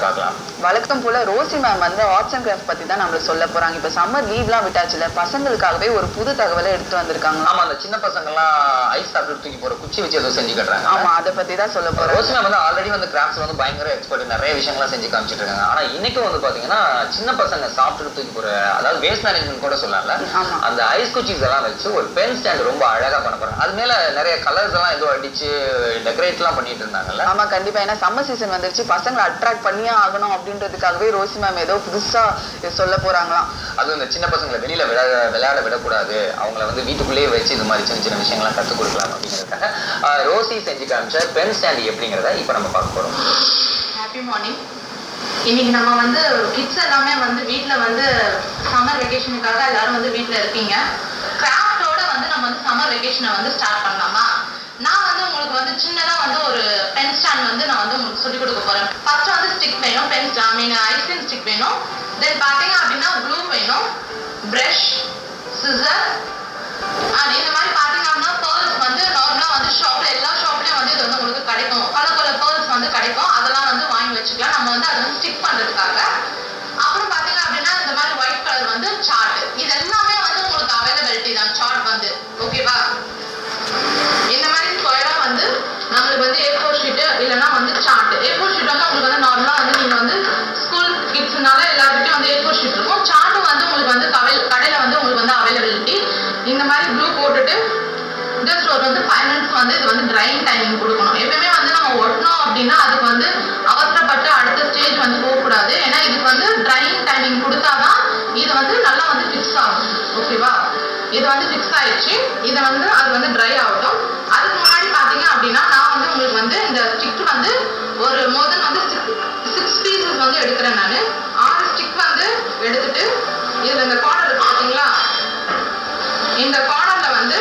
பார்க்கலாம் வழக்கம் போல ரோசி மேம் வந்து ஆர்ட்ஸ் அண்ட் கிராஃப்ட் பத்தி தான் நம்மளுக்கு சொல்ல போறாங்க இப்ப சம்மர் லீவ்லாம் விட்டாச்சுல பசங்களுக்காகவே ஒரு புது தகவலை எடுத்து வந்திருக்காங்க ஆமா அந்த சின்ன பசங்கலாம் ஐஸ் சாப்பிட்டு தூக்கி போற குச்சி வச்சு ஏதோ செஞ்சு கட்டுறாங்க ஆமா அதை பத்தி தான் சொல்ல போறேன் ரோசினா வந்து ஆல்ரெடி வந்து கிராஃப்ட்ஸ் வந்து பயங்கர எக்ஸ்பர்ட் நிறைய விஷயங்கள்லாம் செஞ்சு காமிச்சிட்டு இருக்காங்க ஆனா இன்னைக்கும் வந்து பாத்தீங்கன்னா சின்ன பசங்க சாப்பிட்டு தூக்கி போற அதாவது வேஸ்ட் மேனேஜ்மெண்ட் கூட சொல்லலாம்ல ஆமா. அந்த ஐஸ் குச்சிஸ் எல்லாம் வச்சு ஒரு பென் ஸ்டாண்ட் ரொம்ப அழகா பண்ண போறாங்க அது மேல நிறைய கலர்ஸ் எல்லாம் ஏதோ அடிச்சு டெக்கரேட் எல்லாம் பண்ணிட்டு இருந்தாங்கல்ல ஆமா கண்டிப்பா ஏன்னா சம்மர் சீசன் வந்துருச்சு பசங்களை அட்ராக்ட் பண்ணியே ஆகணும் அப்படின்றதுக்காகவே ரோசி மேம் ஏதோ புதுசா சொல்ல போறாங்களாம் அதுவும் இந்த சின்ன பசங்களை வெளியில விளையாட விளையாட விடக்கூடாது அவங்கள வந்து வீட்டுக்குள்ளேயே வச்சு இது மாதிரி சின்ன சின்ன விஷயங்கள்லாம் கற்றுக் கொடுக்கலாம் அப்படிங்கிறதுக்காக ஆஹ், ரோசி செஞ்சு காமிச்ச பென் ஸ்டாண்ட் எப்படிங்கிறத இப்போ நம்ம பார்க்க போறோம் ஹாப்பி மார்னிங் இன்னைக்கு நம்ம வந்து கிட்ஸ் எல்லாமே வந்து வீட்ல வந்து சம்மர் வெக்கேஷனுக்காக எல்லாரும் வந்து வீட்ல இருக்கீங்க கிராஃப்டோட வந்து நம்ம வந்து சம்மர் வெக்கேஷனை வந்து ஸ்டார்ட் பண்ணலாமா நான் வந்து உங்களுக்கு வந்து சின்னதா வந்து ஒரு பென் ஸ்டாண்ட் வந்து நான் வந்து உங்களுக்கு சொல்லிக் கொடுக்க போறேன் ஃபர்ஸ்ட் வந்து ஸ்டிக் வேணும் pen I mean ice cream stick வேணும் தென் பாத்தீங்க அப்படின்னா ப்ளூ வேணும் பிரஷ் சிசர் அண்ட் இந்த மாதிரி பாத்தீங்க அப்படின்னா பேர்ல்ஸ் வந்து நார்மலா வந்து ஷாப்ல எல்லா ஷாப்லயும் வந்து இது வந்து உங்களுக்கு கிடைக்கும் கலர் கலர் பேர்ல்ஸ் வந்து கிடைக்கும் அதெல்லாம் வந்து வாங்கி வச்சுக்கலாம் நம்ம வந்து அதை வந்து ஸ்டிக் பண்றதுக்காக அப்புறம் பாத்தீங்க அப்படின்னா இந்த மாதிரி ஒயிட் கலர் வந்து சார்ட் இது எல்லாமே வந்து உங்களுக்கு அவைலபிலிட்டி தான் சார்ட் வந்து ஓகேவா இந்த மாதிரி ஸ்கொயரா வந்து நம்மளுக்கு வந்து ஏ ஃபோர் ஷீட்டு இல்லைன்னா வந்து சார்ட் ஏ ஃபோர் ஷீட் வந்து உங்களுக்கு வந்து நார்மலா வந்து நீங்க வந்து ஸ்கூல் கிட்ஸ்னால எல்லாருக்கிட்டையும் வந்து ஏ ஃபோர் ஷீட் இருக்கும் சார்ட்டும் வந்து உங்களுக்கு வந்து கவை- கடையில வந்து உங்களுக்கு வந்து அவைலபிலிட்டி இந்த மாதிரி ப்ளூ போட்டுட்டு ஜஸ்ட் ஒரு வந்து ஃபைவ் மினிட்ஸ் வந்து இது வந்து ட்ரைங் டைமிங் கொடுக்கணும் எப்பயுமே வந்து நம்ம ஒட்டணும் அப்படின்னா அதுக்கு வந்து அவசரப்பட்டு அடுத்த ஸ்டேஜ் வந்து போகக்கூடாது ஏன்னா இதுக்கு வந்து ட்ரைங் டைமிங் கொடுத்தாதான் இது வந்து நல்லா வந்து ஃபிக்ஸ் ஆகும் ஓகேவா இது வந்து ஃபிக்ஸ் ஆயிடுச்சு இதை வந்து அது வந்து ட்ரை ஆகட்டும் அதுக்கு முன்னாடி பார்த்தீங்க அப்படின்னா நான் வந்து உங்களுக்கு வந்து இந்த ஸ்டிக் வந்து ஒரு மோதல் வந்து சிக்ஸ் பீசஸ் வந்து எடுக்கிறேன் நான் ஆறு ஸ்டிக் வந்து எடுத்துட்டு இதில் இந்த கார்னர் இருக்கு பார்த்தீங்களா இந்த கார்னர்ல வந்து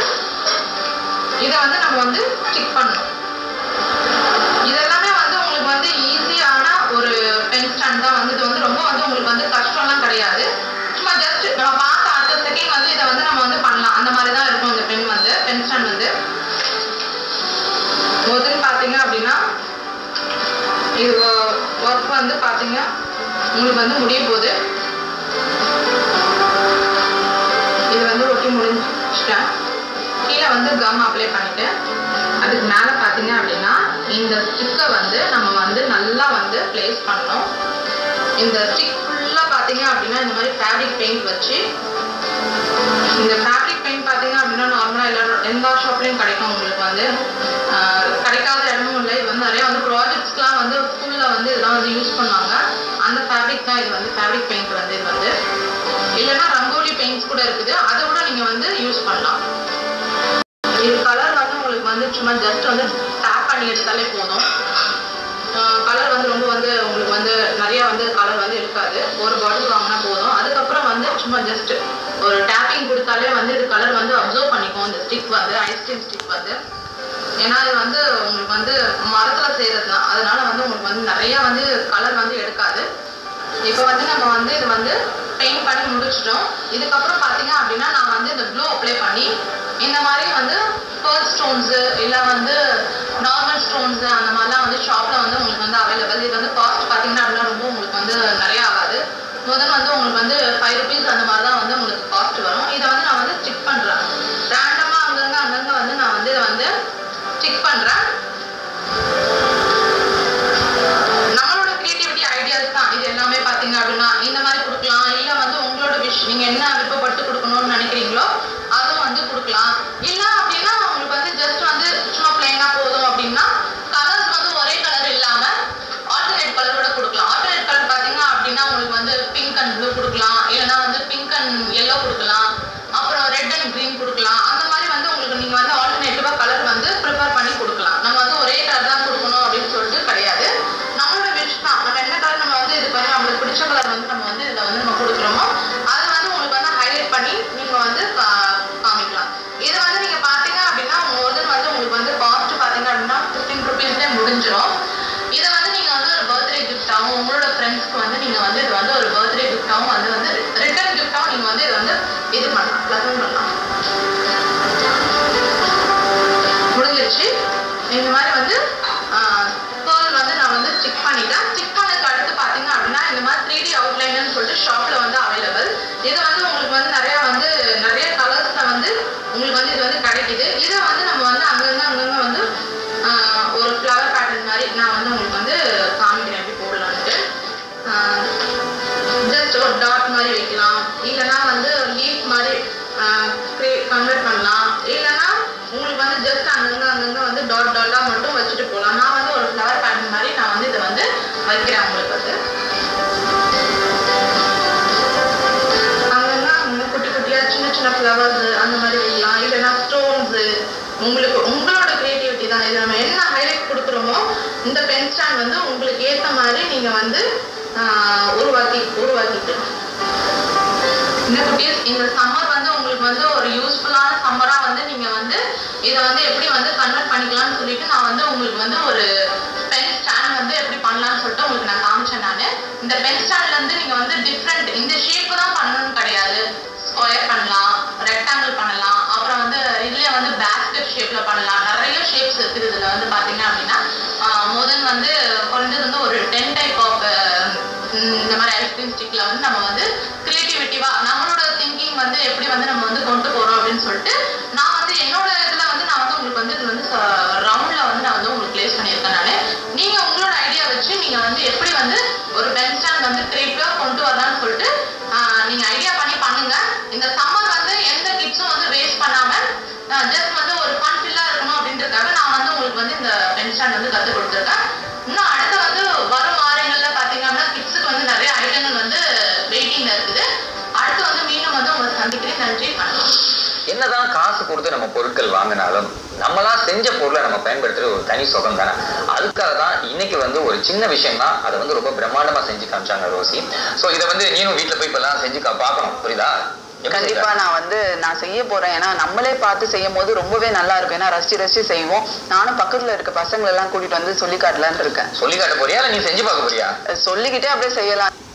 இதை வந்து நம்ம வந்து ஸ்டிக் பண்ணணும் இதெல்லாமே வந்து உங்களுக்கு வந்து ஈஸியான ஒரு பென் ஸ்டாண்ட் தான் வந்து இது வந்து ரொம்ப வந்து உங்களுக்கு வந்து கஷ்டம்லாம் கிடையாது சும்மா ஜஸ்ட் நம்ம பார்த்த அடுத்த செகண்ட் வந்து இதை வந்து நம்ம வந்து பண்ணலாம் அந்த மாதிரி தான் இருக்கும் இந்த பென் வந்து பென் ஸ்டாண்ட் வந்து முதல்ல பார்த்தீங்க அப்படின்னா இது ஒர்க் வந்து பார்த்தீங்க உங்களுக்கு வந்து முடிய போகுது இது வந்து ஒட்டி முடிஞ்சிட்டேன் கீழே வந்து கம் அப்ளை பண்ணிட்டு அதுக்கு மேலே பார்த்தீங்க அப்படின்னா இந்த ஸ்டிக்கை வந்து நம்ம வந்து நல்லா வந்து ப்ளேஸ் பண்ணணும் இந்த ஸ்டிக் ஃபுல்லாக பார்த்தீங்க அப்படின்னா இந்த மாதிரி ஃபேப்ரிக் பெயிண்ட் வச்சு இந்த ஃபேப்ரிக் பெயிண்ட் பார்த்தீங்க அப்படின்னா நார்மலாக எல்லாரும் எல்லா ஷாப்லேயும் கிடைக்கும் உங்களுக்கு வந்து ஆஹ், கிடைக்காத இடமும் இல்லை இது வந்து நிறைய வந்து ப்ராஜெக்ட்ஸ்லாம் வந்து ஸ்கூலில் வந்து இதெல்லாம் வந்து யூஸ் பண்ணுவாங்க அந்த ஃபேப்ரிக் தான் இது வந்து ஃபேப்ரிக் பெயிண்ட் வந்து இது வந்து இல்லைன்னா ரங்கோலி பெயிண்ட்ஸ் கூட இருக்குது அதை கூட நீங்கள் வந்து யூஸ் பண்ணலாம் இது கலர் வந்து உங்களுக்கு வந்து சும்மா ஜஸ்ட் வந்து டேப் பண்ணி எடுத்தாலே போதும் கலர் வந்து ரொம்ப வந்து உங்களுக்கு வந்து நிறைய வந்து கலர் வந்து இருக்காது ஒரு பாட்டில் வாங்கினா போதும் அதுக்கப்புறம் வந்து சும்மா ஜஸ்ட் ஒரு டேப்பிங் கொடுத்தாலே வந்து இது கலர் வந்து அப்சர்வ் பண்ணிக்கும் இந்த ஸ்டிக் வந்து ஐஸ்கிரீம் ஸ்டிக் வந்து ஏன்னா இது வந்து உங்களுக்கு வந்து மரத்துல செய்யறது தான் அதனால வந்து உங்களுக்கு வந்து நிறைய வந்து கலர் வந்து எடுக்காது இப்போ வந்து நம்ம வந்து இது வந்து பெயிண்ட் பண்ணி முடிச்சிட்டோம் இதுக்கப்புறம் பார்த்தீங்க அப்படின்னா நான் வந்து இந்த ப்ளூ அப்ளை பண்ணி இந்த மாதிரி வந்து பேர்ல் ஸ்டோன்ஸு இல்லை வந்து நார்மல் ஸ்டோன்ஸு அந்த மாதிரிலாம் வந்து ஷாப்பில் வந்து உங்களுக்கு வந்து அவைலபிள் இது வந்து காஸ்ட் பார்த்தீங்கன்னா அப்படின்னா ரொம்ப உங்களுக்கு வந்து நிறைய ஆகாது முதல்ல வந்து உங்களுக்கு வந்து ஃபைவ் ருபீஸ் அந்த மாதிரி தான் வந்து உங்களுக்கு காஸ்ட் வரும் இதை வந்து நான் வந்து ஸ்டிக் பண்ணுறேன் ரேண்டமாக அங்கங்கே அங்கங்கே வந்து நான் வந்து இதை வந்து ஸ்டிக் பண்ணுறேன் நம்மளோட கிரியேட்டிவிட்டி ஐடியாஸ் தான் இது எல்லாமே பார்த்தீங்க அப்படின்னா இந்த மாதிரி கொடுக்கலாம் இல்லை வந்து உங்களோட விஷ் நீங்கள் என்ன விருப்பப்பட்டு கொடுக்கணும்னு நினைக்கிறீங்களோ அதுவும் வந்து கொடுக்கலாம் இல்லை அப்படின்னா உங்களுக்கு வந்து ஜஸ்ட் வந்து சும்மா பிளைனாக போதும் அப்படின்னா கலர்ஸ் வந்து ஒரே கலர் இல்லாமல் ஆல்டர்னேட் கலரோட கொடுக்கலாம் ஆல்டர்னேட் கலர் பார்த்தீங்க அப்படின்னா உங்களுக்கு வந்து பிங்க் அண்ட் ப்ளூ கொடுக்கலாம் இல்லைன்னா வந்து பிங்க் அண்ட் எல்லோ கொடுக்கலாம் அப்புறம் ரெட் அண்ட் க்ரீன் கொடுக்கலாம் அந்த மாதிரி வந்து உங்களுக்கு நீங்கள் வந்து ஆல்டர்னேட்டிவாக கலர் வந்து ப்ரிப்பேர் பண்ணி கொடுக்கலாம் நம்ம வந்து ஒரே கலர் தான் கொடுக்கணும் அப்படின்னு சொல்லிட்டு கிடையாது நம்மளோட விஷ் தான் நம்ம என்ன கலர் நம்ம வந்து இது பண்ணி நம்மளுக்கு பிடிச்ச கலர் வந்து நம்ம வந்து இதில் வந்து நம்ம கொடுக்குறோமோ அது வந்து உங்களுக்கு வந்து ஹைலைட் பண்ணி நீங்கள் வந்து கா- காமிக்கலாம் இது வந்து நீங்கள் பார்த்தீங்க அப்படின்னா முதல் வந்து உங்களுக்கு வந்து காஸ்ட் பார்த்தீங்க அப்படின்னா ஃபிஃப்டீன் ருபீஸ்லேயே முடிஞ்சிடும் இதை வந்து நீங்கள் வந்து ஒரு பர்த்டே கிஃப்டாகவும் உங்களோட ஃப்ரெண்ட்ஸ்க்கு வந்து நீங்கள் வந்து இது வந்து ஒரு பர்த்டே கிஃப்டாகவும் வந்து வந்து ரிட்டர்ன் கிஃப்டாகவும் நீங்கள் வந்து இது வந்து இது பண்ணலாம் ப்ளசன் பண்ணலாம் முடிஞ்சிருச்சு இந்த மாதிரி வந்து பேர்ல் வந்து நான் வந்து ஸ்டிக் பண்ணிட்டேன் ஸ்டிக் பண்ணதுக்கு அடுத்து பார்த்தீங்க ஷாப்ல வந்து அவைலபிள் இது வந்து உங்களுக்கு வந்து நிறைய வந்து நிறைய கலர்ஸ்ல வந்து உங்களுக்கு வந்து இது வந்து கிடைக்குது இதை வந்து நம்ம வந்து அங்கங்க அங்கங்க வந்து ஆஹ், ஒரு ஃப்ளவர் பேட்டர்ன் மாதிரி நான் வந்து உங்களுக்கு வந்து காமிக்கிறேன் எப்படி போடலான்ட்டு ஜஸ்ட் ஒரு டாட் மாதிரி வைக்கலாம் இல்லைன்னா வந்து லீஃப் மாதிரி கன்வெர்ட் பண்ணலாம் இல்லைன்னா உங்களுக்கு வந்து ஜஸ்ட் அங்கங்க அங்கங்க வந்து டாட் டாட்டா மட்டும் வச்சுட்டு போகலாம் நான் வந்து ஒரு ஃப்ளவர் பேட்டர்ன் மாதிரி நான் வந்து இதை வந்து வைக்கிறேன் உங்களுக்கு வந்து அங்கங்க அங்கங்க குட்டி குட்டியா சின்ன சின்ன ஃப்ளவர்ஸ் அந்த மாதிரி வைக்கலாம் இல்லைன்னா ஸ்டோன்ஸ் உங்களுக்கு உங்களோட கிரியேட்டிவிட்டி தான் இது நம்ம என்ன ஹைலைட் கொடுக்குறோமோ இந்த பென் ஸ்டாண்ட் வந்து உங்களுக்கு ஏத்த மாதிரி நீங்க வந்து ஆஹ், உருவாக்கி உருவாக்கிட்டு இந்த குட்டீஸ் இந்த சம்மர் வந்து உங்களுக்கு வந்து ஒரு யூஸ்ஃபுல்லான சம்மரா வந்து நீங்க வந்து இதை வந்து எப்படி வந்து கன்வெர்ட் பண்ணிக்கலாம்னு சொல்லிட்டு நான் வந்து உங்களுக்கு வந்து ஒரு பென் ஸ்டாண்ட் வந்து எப்படி பண்ணலாம்னு சொல்லிட்டு உங்களுக்கு நான் காமிச்சேன் நான் இந்த பென் ஸ்டாண்ட்ல இருந்து நீங்க வந்து டிஃப்ரெண்ட் இந்த ஷேப் தான் பண்ணணும்னு கிடையாது ஸ்கொயர் பண்ணலாம் ரெக்டாங்கிள் பண்ணலாம் அப்புறம் வந்து இதுலயே வந்து பேஸ்கெட் ஷேப்ல பண்ணலாம் நிறைய ஷேப்ஸ் இருக்குது இதுல வந்து பாத்தீங்க அப்படின்னா முதல் வந்து குறைஞ்சது வந்து ஒரு டென் டைப் ஆஃப் இந்த மாதிரி ஐஸ்கிரீம் ஸ்டிக்ல வந்து நம்ம வந்து கிரியேட்டிவிட்டிவா நம்மளோட திங்கிங் வந்து எப்படி வந்து நம்ம வந்து கொண்டு போறோம் அப்படின்னு சொல்லிட்டு நான் வந்து என்னோட இதுல வந்து நான் வந்து உங்களுக்கு வந்து இது வந்து ரவுண்ட்ல வந்து நான் வந்து உங்களுக்கு பிளேஸ் பண்ணியிருக்கேன் நானு நீங்க உங்களோட ஐடியா வச்சு நீங்க வந்து எப்படி வந்து ஒரு பென் ஸ்டாண்ட் வந்து கிரியேட்டிவா கொண்டு வரலாம்னு சொல்லிட்டு ஆஹ், நீங்க ஐடியா பண்ணி பண்ணுங்க இந்த சம்மர் வந்து எந்த கிட்ஸும் வந்து வேஸ்ட் பண்ணாம ஜஸ்ட் வந்து ஒரு ஃபன் ஃபில்லா இருக்கணும் அப்படின்றதுக்காக நான் வந்து உங்களுக்கு வந்து இந்த பென் ஸ்டாண்ட் வந்து கத்து கொடுத்துருக்கேன் இன்னும் அடுத்து வந்து வரும் வாரங்கள்ல பாத்தீங்கன்னா கிட்ஸுக்கு வந்து நிறைய ஐட்டங்கள் வந்து வெயிட்டிங்ல இருக்குது அடுத்து வந்து மீண்டும் வந்து உங்களை சந்திக்கிறேன் நன்றி வணக்கம் என்னதான் காசு கொடுத்து நம்ம பொருட்கள் வாங்கினாலும் நம்மளா செஞ்ச பொருளை நம்ம பயன்படுத்துறது ஒரு தனி சுகம் தானே அதுக்காக தான் இன்னைக்கு வந்து ஒரு சின்ன விஷயம் தான் அதை வந்து ரொம்ப பிரம்மாண்டமா செஞ்சு காமிச்சாங்க ரோசி சோ இதை வந்து நீனும் வீட்ல போய் இப்பெல்லாம் செஞ்சு கா- பார்க்கணும் புரியுதா எப்படி கண்டிப்பா செய்ற? நான் வந்து நான் செய்ய போறேன் ஏன்னா நம்மளே பார்த்து செய்யும் போது ரொம்பவே நல்லா இருக்கும் ஏன்னா ரசிச்சு ரசிச்சு செய்வோம் நானும் பக்கத்துல இருக்க பசங்களை எல்லாம் கூட்டிட்டு வந்து சொல்லி காட்டலான்னு இருக்கேன் சொல்லி காட்ட போறியா இல்ல நீ செஞ்சு பார்க்க போறியா சொல்லிக்கிட்டே அப்படியே செய்யலாம்